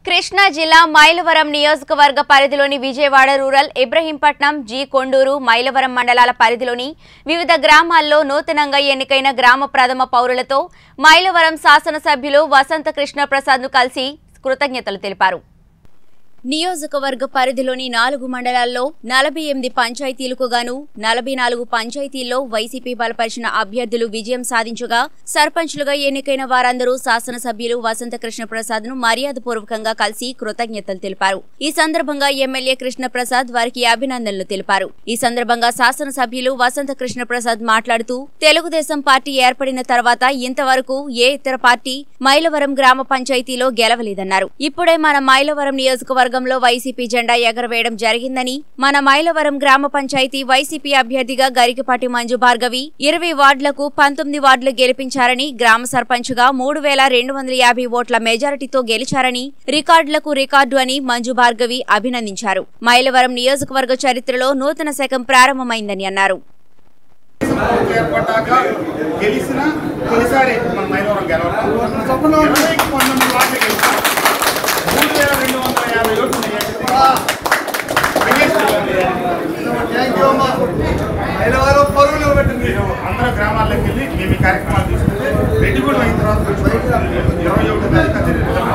కృష్ణా జిల్లా మైలవరం నియోజకవర్గ పరిధిలోని విజయవాడ రూరల్ ఇబ్రహీంపట్నం జి కొండూరు మైలవరం మండలాల పరిధిలోని వివిధ గ్రామాల్లో నూతనంగా ఎన్నికైన గ్రామ ప్రథమ పౌరులతో మైలవరం శాసనసభ్యులు వసంత కృష్ణ ప్రసాద్ ను కలిసి కృతజ్ఞతలు తెలిపారు నియోజకవర్గ పరిధిలోని నాలుగు మండలాల్లో నలభై ఎనిమిది పంచాయతీలకు గాను నలభై నాలుగు పంచాయతీల్లో వైసీపీ బలపరిచిన అభ్యర్థులు విజయం సాధించగా సర్పంచ్లుగా ఎన్నికైన వారందరూ శాసనసభ్యులు వసంత కృష్ణ ప్రసాద్ ను మర్యాదపూర్వకంగా కలిసి కృతజ్ఞతలు తెలిపారు ఈ సందర్భంగా ఎమ్మెల్యే కృష్ణ ప్రసాద్ వారికి అభినందనలు తెలిపారు ఈ సందర్భంగా శాసనసభ్యులు వసంత కృష్ణ ప్రసాద్ మాట్లాడుతూ తెలుగుదేశం పార్టీ ఏర్పడిన తర్వాత ఇంతవరకు ఏ ఇతర పార్టీ మైలవరం గ్రామ పంచాయతీలో గెలవలేదన్నారు ఇప్పుడే మన మైలవరం నియోజకవర్గంలో వైసీపీ జెండా ఎగరవేయడం జరిగిందని మన మైలవరం గ్రామ పంచాయతీ వైసీపీ అభ్యర్థిగా గరికపాటి మంజు భార్గవి ఇరవై వార్డులకు పంతొమ్మిది వార్డులు గెలిపించారని గ్రామ సర్పంచ్గా మూడు వేల రెండు వందల యాభై ఓట్ల మెజారిటీతో గెలిచారని రికార్డులకు రికార్డు అని మంజు భార్గవి అభినందించారు మైలవరం నియోజకవర్గ చరిత్రలో నూతన శకం ప్రారంభమైందని అన్నారు ఏర్పడ్డాక గెలిచిన తొలిసారి మన మైలవరం గెలవడం ఇరవైకి పంతొమ్మిది వార్డులు గెలిచాం మూడు వేల రెండు వందల యాభై ఓట్లు ఐలవారం పరువు నిలబెట్టింది మీరు అందరూ గ్రామాల్లోకి వెళ్ళి మేము ఈ కార్యక్రమాలు తీసుకుంటే రెడ్డిగూడెం అయిన తర్వాత ఇరవై ఒకటి తారీఖు జరిగింది